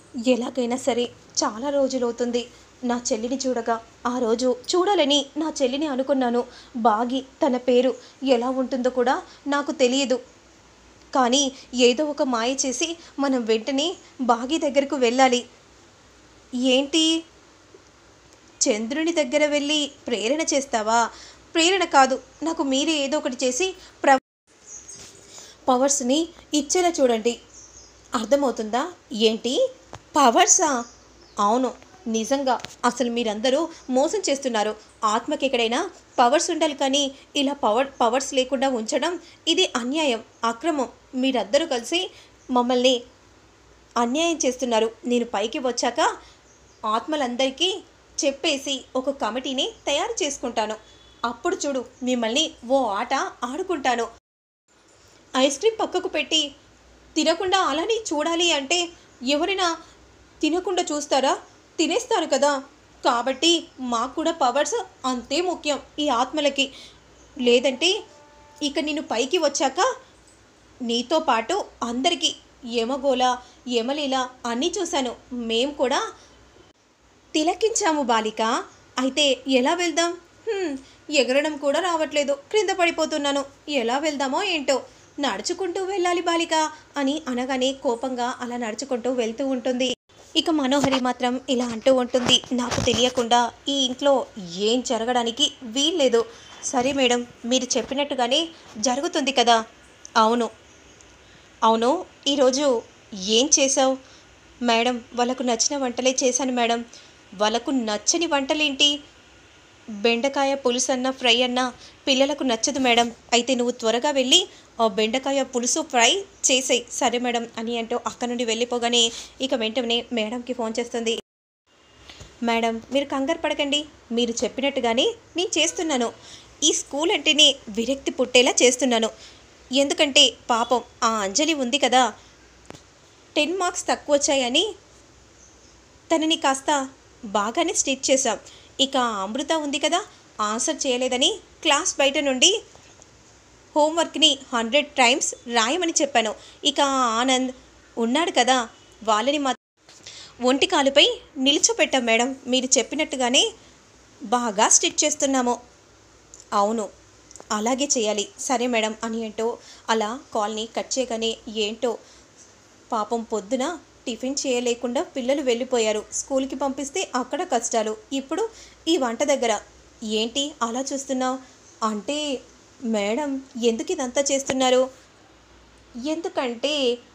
ఎలాగైనా సరే చాలా రోజులవుతుంది నా చెల్లిని చూడగా ఆ రోజు చూడాలని నా చెల్లిని అనుకున్నాను బాగి తన పేరు ఎలా ఉంటుందో కూడా నాకు తెలియదు కానీ ఏదో ఒక మాయ చేసి మనం వెంటనే బాగి దగ్గరకు వెళ్ళాలి ఏంటి చంద్రుని దగ్గర వెళ్ళి ప్రేరణ చేస్తావా ప్రేరణ కాదు నాకు మీరే ఏదో ఒకటి చేసి ప్ర పవర్స్ని ఇచ్చేలా చూడండి అర్థమవుతుందా ఏంటి పవర్సా అవును నిజంగా అసలు మీరందరూ మోసం చేస్తున్నారు ఆత్మకి ఎక్కడైనా పవర్స్ ఉండాలి కానీ ఇలా పవర్ పవర్స్ లేకుండా ఉంచడం ఇది అన్యాయం అక్రమం మీరందరూ కలిసి మమ్మల్ని అన్యాయం చేస్తున్నారు నేను పైకి వచ్చాక ఆత్మలందరికీ చెప్పేసి ఒక కమిటీని తయారు చేసుకుంటాను అప్పుడు చూడు మిమ్మల్ని ఓ ఆట ఆడుకుంటాను ఐస్ క్రీమ్ పక్కకు పెట్టి తినకుండా అలానే చూడాలి అంటే ఎవరైనా తినకుండా చూస్తారా తినేస్తారు కదా కాబట్టి మాకు కూడా పవర్స్ అంతే ముఖ్యం ఈ ఆత్మలకి లేదంటే ఇక నేను పైకి వచ్చాక నీతో పాటు అందరికీ యమగోళ యమలీల అన్నీ చూశాను మేం కూడా తిలకించాము బాలిక అయితే ఎలా వెళ్దాం హ్మ్, ఎగరడం కూడా రావట్లేదు క్రింద పడిపోతున్నాను ఎలా వెళ్దామో ఏంటో నడుచుకుంటూ వెళ్ళాలి బాలిక అని అనగానే కోపంగా అలా నడుచుకుంటూ వెళ్తూ ఉంటుంది ఇక మనోహరి మాత్రం ఇలా అంటూ ఉంటుంది నాకు తెలియకుండా ఈ ఇంట్లో ఏం జరగడానికి వీల్లేదు సరే మేడం మీరు చెప్పినట్టుగానే జరుగుతుంది కదా అవును అవును ఈరోజు ఏం చేసావు మేడం వాళ్ళకు నచ్చిన వంటలే చేశాను మేడం వాళ్ళకు నచ్చని వంటలేంటి బెండకాయ పులుసు అన్న ఫ్రై అన్న పిల్లలకు నచ్చదు మేడం అయితే నువ్వు త్వరగా వెళ్ళి ఆ బెండకాయ పులుసు ఫ్రై చేసేయి సరే మేడం అని అంటూ అక్క నుండి వెళ్ళిపోగానే ఇక వెంటనే మేడంకి ఫోన్ చేస్తుంది మేడం మీరు కంగారు పడకండి మీరు చెప్పినట్టుగానే నేను చేస్తున్నాను ఈ స్కూల్ అంటేనే విరక్తి పుట్టేలా చేస్తున్నాను ఎందుకంటే పాపం ఆ అంజలి ఉంది కదా టెన్ మార్క్స్ తక్కువ వచ్చాయని తనని కాస్త బాగానే స్టిచ్ చేశాం ఇక ఆ అమృత ఉంది కదా ఆన్సర్ చేయలేదని క్లాస్ బయట నుండి హోంవర్క్ని హండ్రెడ్ టైమ్స్ రాయమని చెప్పాను ఇక ఆ ఆనంద్ ఉన్నాడు కదా వాళ్ళని మా ఒంటి కాలుపై నిల్చోపెట్టాం మేడం మీరు చెప్పినట్టుగానే బాగా స్టిచ్ చేస్తున్నాము అవును అలాగే చేయాలి సరే మేడం అని అంటూ అలా కాల్ని కట్ చేయగానే ఏంటో పాపం పొద్దున టిఫిన్ చేయలేకుండా పిల్లలు వెళ్ళిపోయారు స్కూల్కి పంపిస్తే అక్కడ కష్టాలు ఇప్పుడు ఈ వంట దగ్గర ఏంటి అలా చూస్తున్నావు అంటే మేడం ఎందుకు ఇదంతా చేస్తున్నారు ఎందుకంటే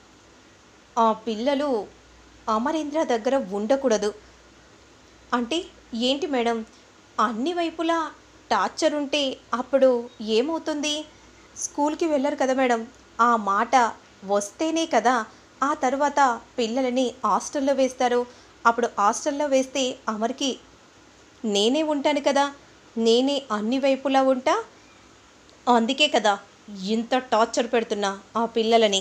ఆ పిల్లలు అమరేంద్ర దగ్గర ఉండకూడదు అంటే ఏంటి మేడం అన్ని వైపులా టార్చర్ ఉంటే అప్పుడు ఏమవుతుంది స్కూల్కి వెళ్ళరు కదా మేడం ఆ మాట వస్తేనే కదా ఆ తర్వాత పిల్లలని హాస్టల్లో వేస్తారు అప్పుడు హాస్టల్లో వేస్తే అమర్కి నేనే ఉంటాను కదా నేనే అన్ని వైపులా ఉంటా అందుకే కదా ఇంత టార్చర్ పెడుతున్నా ఆ పిల్లలని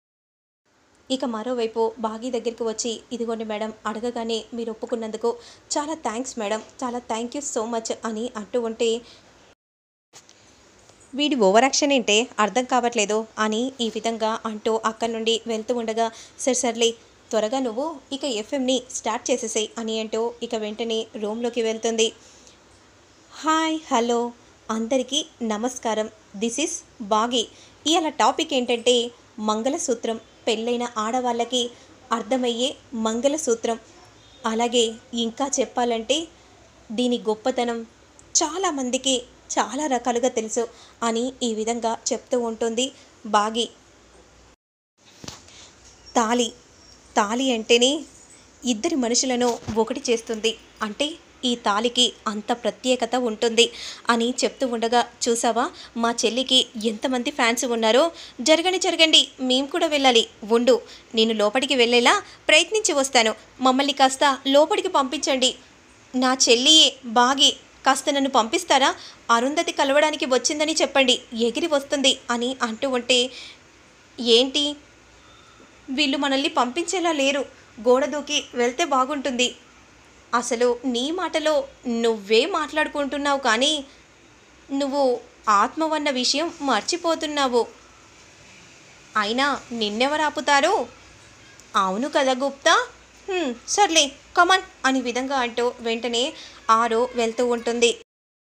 ఇక మరోవైపు బాగీ దగ్గరికి వచ్చి ఇదిగోండి మేడం అడగగానే మీరు ఒప్పుకున్నందుకు చాలా థ్యాంక్స్ మేడం చాలా థ్యాంక్ యూ సో మచ్ అని అంటూ ఉంటే వీడి ఓవర్ యాక్షన్ ఏంటే అర్థం కావట్లేదు అని ఈ విధంగా అంటూ అక్కడి నుండి వెళ్తూ ఉండగా సరే సర్లే త్వరగా నువ్వు ఇక ఎఫ్ఎంని స్టార్ట్ చేసేసాయి అని అంటూ ఇక వెంటనే రూమ్లోకి వెళ్తుంది హాయ్ హలో అందరికీ నమస్కారం దిస్ ఇస్ బాగి ఇవాళ టాపిక్ ఏంటంటే మంగళసూత్రం పెళ్ళైన ఆడవాళ్ళకి అర్థమయ్యే మంగళసూత్రం అలాగే ఇంకా చెప్పాలంటే దీని గొప్పతనం చాలామందికి చాలా రకాలుగా తెలుసు అని ఈ విధంగా చెప్తూ ఉంటుంది బాగి తాలి తాలి అంటేనే ఇద్దరి మనుషులను ఒకటి చేస్తుంది అంటే ఈ తాలికి అంత ప్రత్యేకత ఉంటుంది అని చెప్తూ ఉండగా చూసావా మా చెల్లికి ఎంతమంది ఫ్యాన్స్ ఉన్నారో జరగని జరగండి మేము కూడా వెళ్ళాలి ఉండు నేను లోపలికి వెళ్ళేలా ప్రయత్నించి వస్తాను మమ్మల్ని కాస్త లోపలికి పంపించండి నా చెల్లి బాగి కాస్త నన్ను పంపిస్తారా అరుంధతి కలవడానికి వచ్చిందని చెప్పండి ఎగిరి వస్తుంది అని అంటూ ఉంటే ఏంటి వీళ్ళు మనల్ని పంపించేలా లేరు గోడ దూకి వెళ్తే బాగుంటుంది అసలు నీ మాటలో నువ్వే మాట్లాడుకుంటున్నావు కానీ నువ్వు ఆత్మవన్న విషయం మర్చిపోతున్నావు అయినా నిన్నెవరు ఆపుతారు అవును కదా గుప్తా "హ్మ్, సర్లే కమాన్ అని విధంగా అంటూ వెంటనే ఆరు వెళ్తూ ఉంటుంది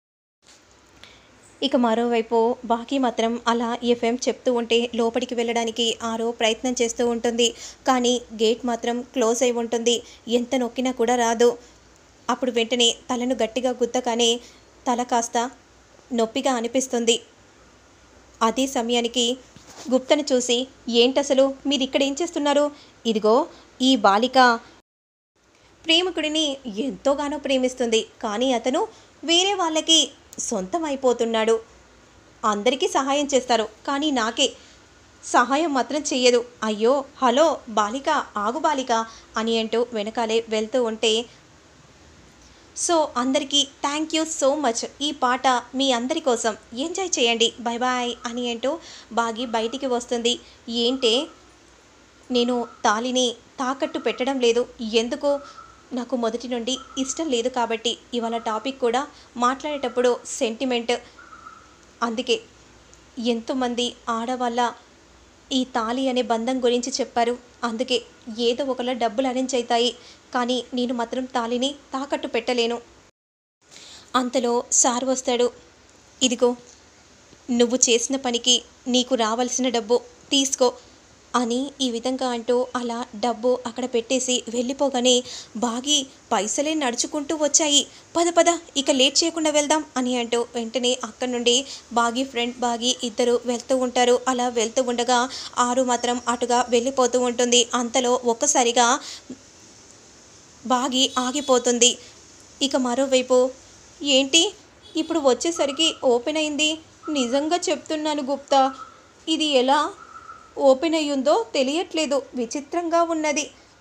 ఇక మరోవైపు బాకీ మాత్రం అలా ఎఫ్ఎం చెప్తూ ఉంటే లోపలికి వెళ్ళడానికి ఆరో ప్రయత్నం చేస్తూ ఉంటుంది కానీ గేట్ మాత్రం క్లోజ్ అయి ఉంటుంది ఎంత నొక్కినా కూడా రాదు అప్పుడు వెంటనే తలను గట్టిగా గుద్దగానే తల కాస్త నొప్పిగా అనిపిస్తుంది అదే సమయానికి గుప్తను చూసి ఏంటసలు మీరు ఇక్కడ ఏం చేస్తున్నారు ఇదిగో ఈ బాలిక ప్రేమికుడిని ఎంతోగానో ప్రేమిస్తుంది కానీ అతను వేరే వాళ్ళకి సొంతం అయిపోతున్నాడు అందరికీ సహాయం చేస్తారు కానీ నాకే సహాయం మాత్రం చెయ్యదు అయ్యో హలో బాలిక ఆగు బాలిక అని అంటూ వెనకాలే వెళ్తూ ఉంటే సో అందరికీ థ్యాంక్ యూ సో మచ్ ఈ పాట మీ అందరి కోసం ఎంజాయ్ చేయండి బాయ్ బాయ్ అని అంటూ బాగి బయటికి వస్తుంది ఏంటే నేను తాలిని తాకట్టు పెట్టడం లేదు ఎందుకు నాకు మొదటి నుండి ఇష్టం లేదు కాబట్టి ఇవాళ టాపిక్ కూడా మాట్లాడేటప్పుడు సెంటిమెంట్ అందుకే ఎంతోమంది ఆడవాళ్ళ ఈ తాళి అనే బంధం గురించి చెప్పారు అందుకే ఏదో ఒకలా డబ్బులు అరేంజ్ అవుతాయి కానీ నేను మాత్రం తాళిని తాకట్టు పెట్టలేను అంతలో సార్ వస్తాడు ఇదిగో నువ్వు చేసిన పనికి నీకు రావాల్సిన డబ్బు తీసుకో అని ఈ విధంగా అంటూ అలా డబ్బు అక్కడ పెట్టేసి వెళ్ళిపోగానే బాగి పైసలే నడుచుకుంటూ వచ్చాయి పద పద ఇక లేట్ చేయకుండా వెళ్దాం అని అంటూ వెంటనే అక్కడి నుండి బాగి ఫ్రెండ్ బాగి ఇద్దరు వెళ్తూ ఉంటారు అలా వెళ్తూ ఉండగా ఆరు మాత్రం అటుగా వెళ్ళిపోతూ ఉంటుంది అంతలో ఒక్కసారిగా బాగి ఆగిపోతుంది ఇక మరోవైపు ఏంటి ఇప్పుడు వచ్చేసరికి ఓపెన్ అయింది నిజంగా చెప్తున్నాను గుప్తా ఇది ఎలా ఓపెన్ అయ్యిందో తెలియట్లేదు విచిత్రంగా ఉన్నది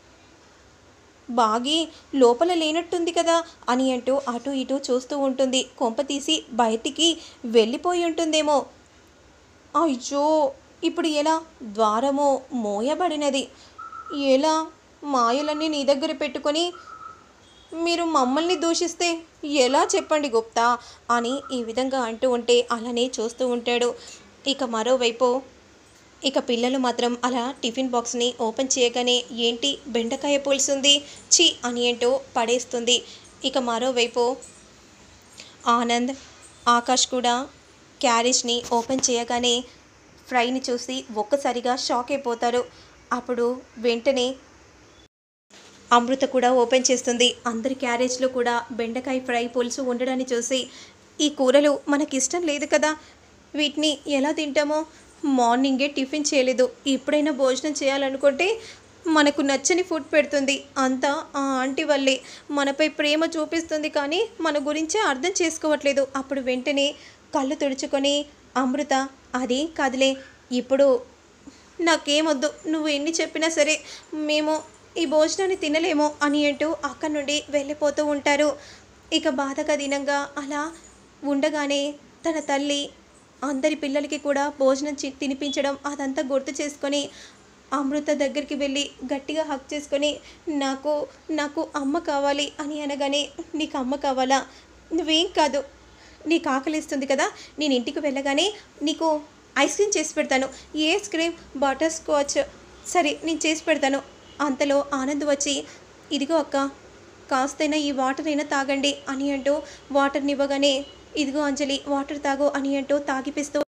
బాగి లోపల లేనట్టుంది కదా అని అంటూ అటు ఇటు చూస్తూ ఉంటుంది కొంప తీసి బయటికి వెళ్ళిపోయి ఉంటుందేమో అయ్యో ఇప్పుడు ఎలా ద్వారము మోయబడినది ఎలా మాయలన్నీ నీ దగ్గర పెట్టుకొని మీరు మమ్మల్ని దూషిస్తే ఎలా చెప్పండి గుప్తా అని ఈ విధంగా అంటూ ఉంటే అలానే చూస్తూ ఉంటాడు ఇక మరోవైపు ఇక పిల్లలు మాత్రం అలా టిఫిన్ బాక్స్ని ఓపెన్ చేయగానే ఏంటి బెండకాయ పులుసుంది చి అని ఏంటో పడేస్తుంది ఇక మరోవైపు ఆనంద్ ఆకాష్ కూడా క్యారేజ్ని ఓపెన్ చేయగానే ఫ్రైని చూసి ఒక్కసారిగా షాక్ అయిపోతారు అప్పుడు వెంటనే అమృత కూడా ఓపెన్ చేస్తుంది అందరి క్యారేజ్లో కూడా బెండకాయ ఫ్రై పులుసు ఉండడాన్ని చూసి ఈ కూరలు మనకిష్టం లేదు కదా వీటిని ఎలా తింటామో మార్నింగే టిఫిన్ చేయలేదు ఇప్పుడైనా భోజనం చేయాలనుకుంటే మనకు నచ్చని ఫుడ్ పెడుతుంది అంతా ఆ ఆంటీ వల్లే మనపై ప్రేమ చూపిస్తుంది కానీ మన గురించే అర్థం చేసుకోవట్లేదు అప్పుడు వెంటనే కళ్ళు తుడుచుకొని అమృత అదేం కాదులే ఇప్పుడు నాకేమొద్దు నువ్వు ఎన్ని చెప్పినా సరే మేము ఈ భోజనాన్ని తినలేము అని అంటూ అక్కడి నుండి వెళ్ళిపోతూ ఉంటారు ఇక బాధగా దినంగా అలా ఉండగానే తన తల్లి అందరి పిల్లలకి కూడా భోజనం చి- తినిపించడం అదంతా గుర్తు చేసుకొని అమృత దగ్గరికి వెళ్ళి గట్టిగా హక్ చేసుకొని నాకు నాకు అమ్మ కావాలి అని అనగానే నీకు అమ్మ కావాలా నువ్వేం కాదు నీకు ఆకలిస్తుంది కదా నేను ఇంటికి వెళ్ళగానే నీకు ఐస్ క్రీమ్ చేసి పెడతాను ఏ ఐస్ క్రీమ్ బటర్ స్కాచ్ సరే నేను చేసి పెడతాను అంతలో ఆనంద్ వచ్చి ఇదిగో అక్క కాస్తైనా ఈ వాటర్ అయినా తాగండి అని అంటూ వాటర్ని ఇవ్వగానే ఇదిగో అంజలి వాటర్ తాగు అని అంటూ తాగిపిస్తూ